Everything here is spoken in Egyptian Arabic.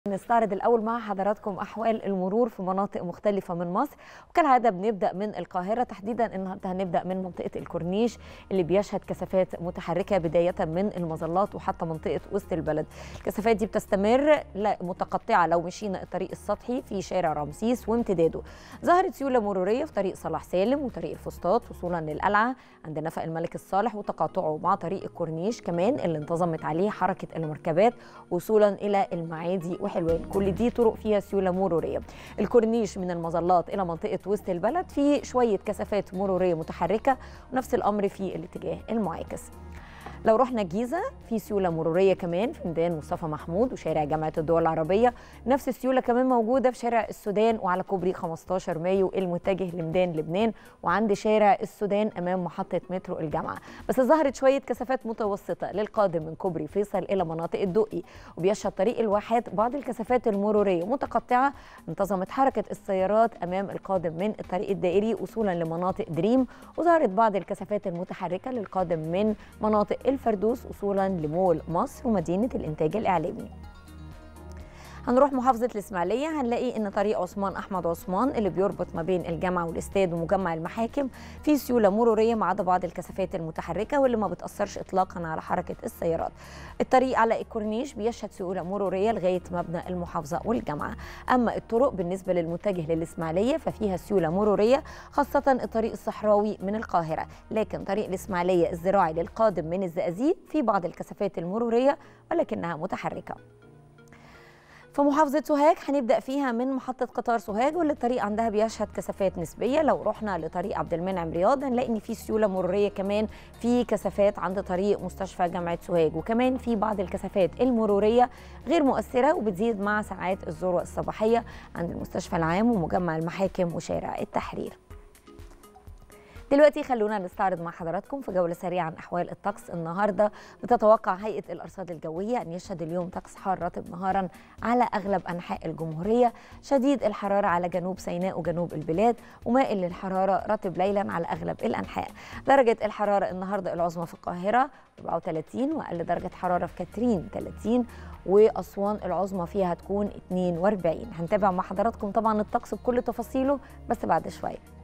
نستعرض الأول مع حضراتكم أحوال المرور في مناطق مختلفة من مصر وكالعادة بنبدأ من القاهرة تحديدا النهاردة هنبدأ من منطقة الكورنيش اللي بيشهد كثافات متحركة بداية من المظلات وحتى منطقة وسط البلد الكثافات دي بتستمر متقطعة لو مشينا الطريق السطحي في شارع رمسيس وامتداده ظهرت سيولة مرورية في طريق صلاح سالم وطريق الفسطاط وصولا للقلعة عند نفق الملك الصالح وتقاطعه مع طريق الكورنيش كمان اللي انتظمت عليه حركة المركبات وصولا إلى المعادي وحلوان كل دي طرق فيها سيوله مروريه الكورنيش من المظلات الى منطقه وسط البلد في شويه كثافات مروريه متحركه ونفس الامر في الاتجاه المعاكس لو رحنا الجيزه في سيوله مروريه كمان في ميدان مصطفى محمود وشارع جامعه الدول العربيه نفس السيوله كمان موجوده في شارع السودان وعلى كوبري 15 مايو المتجه لميدان لبنان وعند شارع السودان امام محطه مترو الجامعه بس ظهرت شويه كثافات متوسطه للقادم من كوبري فيصل الى مناطق الدقي وبيشهد طريق الواحات بعض الكثافات المروريه متقطعه انتظمت حركه السيارات امام القادم من الطريق الدائري وصولا لمناطق دريم وظهرت بعض الكثافات المتحركه للقادم من مناطق الفردوس وصولا لمول مصر ومدينه الانتاج الاعلامي هنروح محافظة الإسماعيلية هنلاقي إن طريق عثمان أحمد عثمان اللي بيربط ما بين الجامعة والاستاد ومجمع المحاكم في سيولة مرورية ما عدا بعض الكثافات المتحركة واللي ما بتأثرش إطلاقا على حركة السيارات. الطريق على الكورنيش بيشهد سيولة مرورية لغاية مبنى المحافظة والجامعة. أما الطرق بالنسبة للمتجه للإسماعيلية ففيها سيولة مرورية خاصة الطريق الصحراوي من القاهرة، لكن طريق الإسماعيلية الزراعي للقادم من الزقازيق في بعض الكثافات المرورية ولكنها متحركة. في محافظة سوهاج هنبدأ فيها من محطة قطار سوهاج واللي الطريق عندها بيشهد كثافات نسبية لو رحنا لطريق عبد المنعم رياض هنلاقي إن في سيولة مرورية كمان في كثافات عند طريق مستشفى جامعة سوهاج وكمان في بعض الكثافات المرورية غير مؤثرة وبتزيد مع ساعات الذروة الصباحية عند المستشفى العام ومجمع المحاكم وشارع التحرير. دلوقتي خلونا نستعرض مع حضراتكم في جوله سريعه عن احوال الطقس النهارده بتتوقع هيئه الارصاد الجويه ان يشهد اليوم طقس حار رطب نهارا على اغلب انحاء الجمهوريه شديد الحراره على جنوب سيناء وجنوب البلاد ومائل للحراره رطب ليلا على اغلب الانحاء درجه الحراره النهارده العظمى في القاهره 34 واقل درجه حراره في كاترين 30 واسوان العظمى فيها هتكون 42 هنتابع مع حضراتكم طبعا الطقس بكل تفاصيله بس بعد شويه